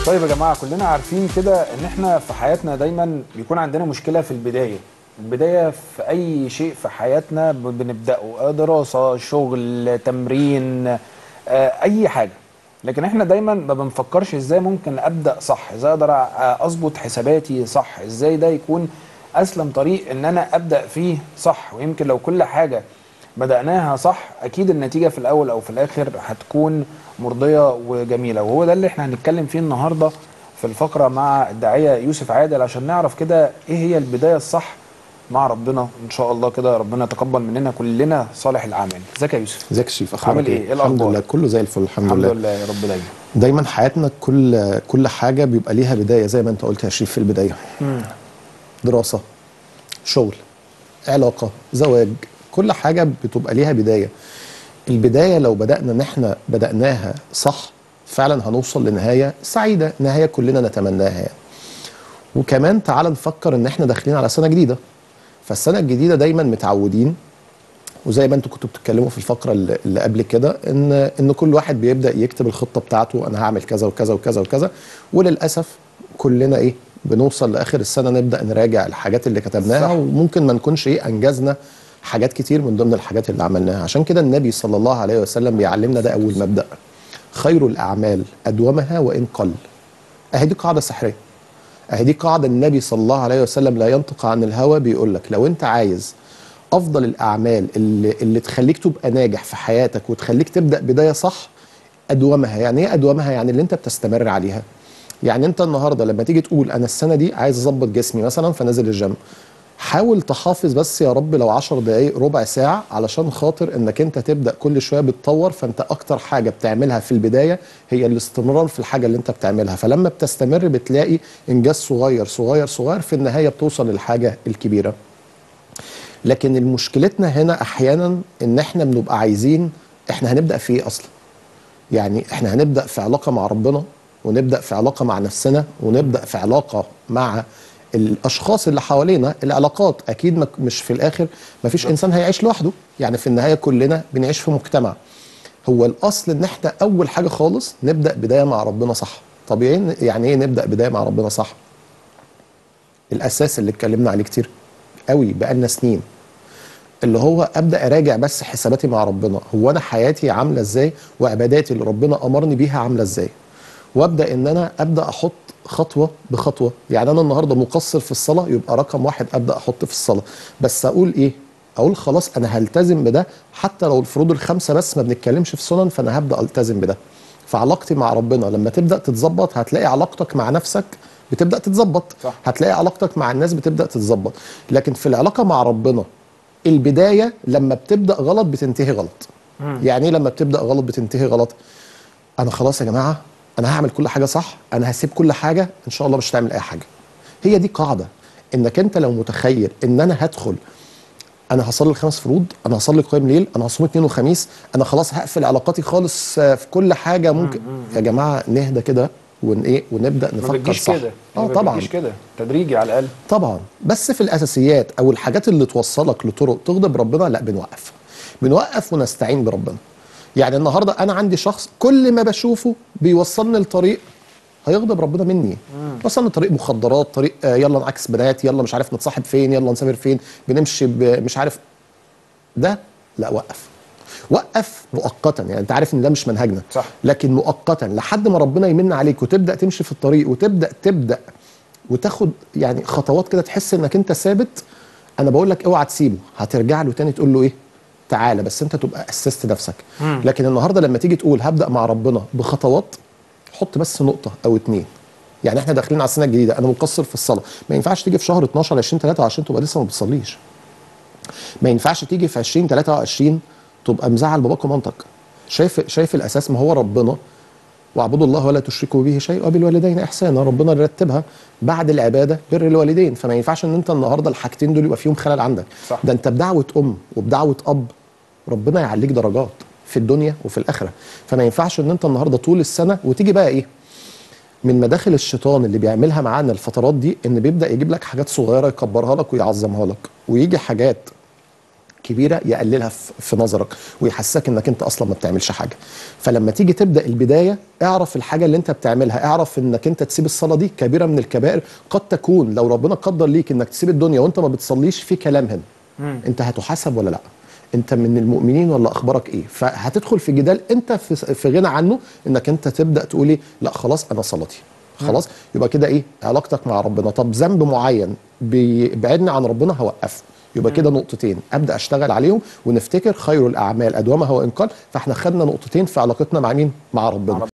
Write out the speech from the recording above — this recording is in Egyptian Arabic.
طيب يا جماعه كلنا عارفين كده ان احنا في حياتنا دايما بيكون عندنا مشكله في البدايه البدايه في اي شيء في حياتنا ب- بنبداه دراسه شغل تمرين آه، اي حاجه لكن احنا دايما ما بنفكرش ازاي ممكن ابدا صح ازاي اقدر أ- اظبط حساباتي صح ازاي ده يكون اسلم طريق ان انا ابدا فيه صح ويمكن لو كل حاجه بدأناها صح أكيد النتيجة في الأول أو في الآخر هتكون مرضية وجميلة وهو ده اللي احنا هنتكلم فيه النهاردة في الفقرة مع الداعية يوسف عادل عشان نعرف كده إيه هي البداية الصح مع ربنا إن شاء الله كده ربنا يتقبل مننا كلنا صالح الأعمال ازيك يا يوسف ازيك يا شريف اخبارك عامل إيه؟ إيه الحمد الأخبار؟ لله كله زي الفل الحمد, الحمد لله. لله يا رب دايما دايما حياتنا كل كل حاجه بيبقى ليها بدايه زي ما انت قلت يا شريف في البدايه دراسه شغل علاقه زواج كل حاجه بتبقى ليها بدايه البدايه لو بدانا ان احنا بداناها صح فعلا هنوصل لنهايه سعيده نهايه كلنا نتمناها يعني. وكمان تعال نفكر ان احنا داخلين على سنه جديده فالسنه الجديده دايما متعودين وزي ما انتوا كنتوا بتتكلموا في الفقره اللي اللي قبل كده ان ان كل واحد بيبدا يكتب الخطه بتاعته انا هعمل كذا وكذا وكذا وكذا وللاسف كلنا ايه بنوصل لاخر السنه نبدا نراجع الحاجات اللي كتبناها صح. وممكن ما نكونش ايه انجزنا حاجات كتير من ضمن الحاجات اللي عملناها عشان كده النبي صلى الله عليه وسلم بيعلمنا ده اول مبدا خير الاعمال ادومها وان قل اهي دي قاعده سحريه اهي دي قاعده النبي صلى الله عليه وسلم لا ينطق عن الهوى بيقول لك لو انت عايز افضل الاعمال اللي, اللي تخليك تبقى ناجح في حياتك وتخليك تبدا بدايه صح ادومها يعني ايه ادومها يعني اللي انت بتستمر عليها يعني انت النهارده لما تيجي تقول انا السنه دي عايز اظبط جسمي مثلا فنازل الجيم حاول تحافظ بس يا رب لو 10 دقايق ربع ساعة علشان خاطر انك انت تبدأ كل شوية بتطور فانت اكتر حاجة بتعملها في البداية هي الاستمرار في الحاجة اللي انت بتعملها فلما بتستمر بتلاقي انجاز صغير صغير صغير في النهاية بتوصل للحاجة الكبيرة لكن المشكلتنا هنا احيانا ان احنا بنبقى عايزين احنا هنبدأ في ايه اصلا يعني احنا هنبدا في علاقه مع ربنا ونبدا في علاقه مع نفسنا ونبدا في علاقه مع الاشخاص اللي حوالينا العلاقات اكيد ما- مش في الاخر ما فيش انسان هيعيش لوحده يعني في النهايه كلنا بنعيش في مجتمع هو الاصل ان احنا اول حاجه خالص نبدا بدايه مع ربنا صح طبيعي إن- يعني ايه نبدا بدايه مع ربنا صح الاساس اللي اتكلمنا عليه كتير قوي بقالنا سنين اللي هو ابدا اراجع بس حساباتي مع ربنا هو انا حياتي عامله ازاي وعباداتي اللي ربنا امرني بيها عامله ازاي وابدا ان انا ابدا احط خطوه بخطوه يعني انا النهارده مقصر في الصلاه يبقى رقم واحد ابدا احط في الصلاه بس اقول ايه اقول خلاص انا هلتزم بده حتى لو الفروض الخمسه بس ما بنتكلمش في السنن فانا هبدا التزم بده فعلاقتي مع ربنا لما تبدا تتظبط هتلاقي علاقتك مع نفسك بتبدا تتظبط صح. هتلاقي علاقتك مع الناس بتبدا تتظبط لكن في العلاقه مع ربنا البدايه لما بتبدا غلط بتنتهي غلط يعني ايه لما بتبدا غلط بتنتهي غلط انا خلاص يا جماعه انا هعمل كل حاجه صح انا هسيب كل حاجه ان شاء الله مش هتعمل اي حاجه هي دي قاعده انك انت لو متخيل ان انا هدخل انا هصلي الخمس فروض انا هصلي قيام ليل انا هصوم اثنين وخميس انا خلاص هقفل علاقاتي خالص آه، في كل حاجه ممكن يا جماعه نهدى كده ون ايه ونبدا ما نفكر بتجيش صح كده اه ما طبعا بتجيش كده تدريجي على الأقل طبعا بس في الاساسيات او الحاجات اللي توصلك لطرق تغضب ربنا لا بنوقف بنوقف ونستعين بربنا يعني النهارده انا عندي شخص كل ما بشوفه بيوصلني لطريق هيغضب ربنا مني مثلا طريق مخدرات طريق آه، يلا نعكس بنات يلا مش عارف نتصاحب فين يلا نسافر فين بنمشي ب- مش عارف ده لا وقف وقف مؤقتا يعني انت عارف ان ده مش منهجنا صح. لكن مؤقتا لحد ما ربنا يمن عليك وتبدا تمشي في الطريق وتبدا تبدا وتاخد يعني خطوات كده تحس انك انت ثابت انا بقول لك اوعى تسيبه هترجع له تاني تقول له ايه تعالى بس انت تبقى اسست نفسك لكن النهارده لما تيجي تقول هبدا مع ربنا بخطوات حط بس نقطه او اتنين يعني احنا داخلين على السنه الجديده انا مقصر في الصلاه ما ينفعش تيجي في شهر 12 20 23 تبقى لسه ما بتصليش ما ينفعش تيجي في 20 23 تبقى مزعل باباك ومامتك شايف شايف الاساس ما هو ربنا واعبدوا الله ولا تشركوا به شيء وبالوالدين احسانا ربنا رتبها بعد العباده بر الوالدين فما ينفعش ان انت النهارده الحاجتين دول يبقى فيهم خلل عندك صح. ده انت بدعوه ام وبدعوه اب ربنا يعليك درجات في الدنيا وفي الاخره فما ينفعش ان انت النهارده طول السنه وتيجي بقى ايه من مداخل الشيطان اللي بيعملها معانا الفترات دي ان بيبدا يجيب لك حاجات صغيره يكبرها لك ويعظمها لك ويجي حاجات كبيره يقللها في في نظرك ويحسسك انك انت اصلا ما بتعملش حاجه فلما تيجي تبدا البدايه اعرف الحاجه اللي انت بتعملها اعرف انك انت تسيب الصلاه دي كبيره من الكبائر قد تكون لو ربنا قدر ليك انك تسيب الدنيا وانت ما بتصليش في كلام هنا انت هتحاسب ولا لا انت من المؤمنين ولا اخبارك ايه فهتدخل في جدال انت في في غنى عنه انك انت تبدا تقول ايه لا خلاص انا صلاتي خلاص يبقى كده ايه علاقتك مع ربنا طب ذنب معين بيبعدني عن ربنا هوقفه يبقى كده نقطتين ابدا اشتغل عليهم ونفتكر خير الاعمال ادومها وان قل فاحنا خدنا نقطتين في علاقتنا مع مين مع ربنا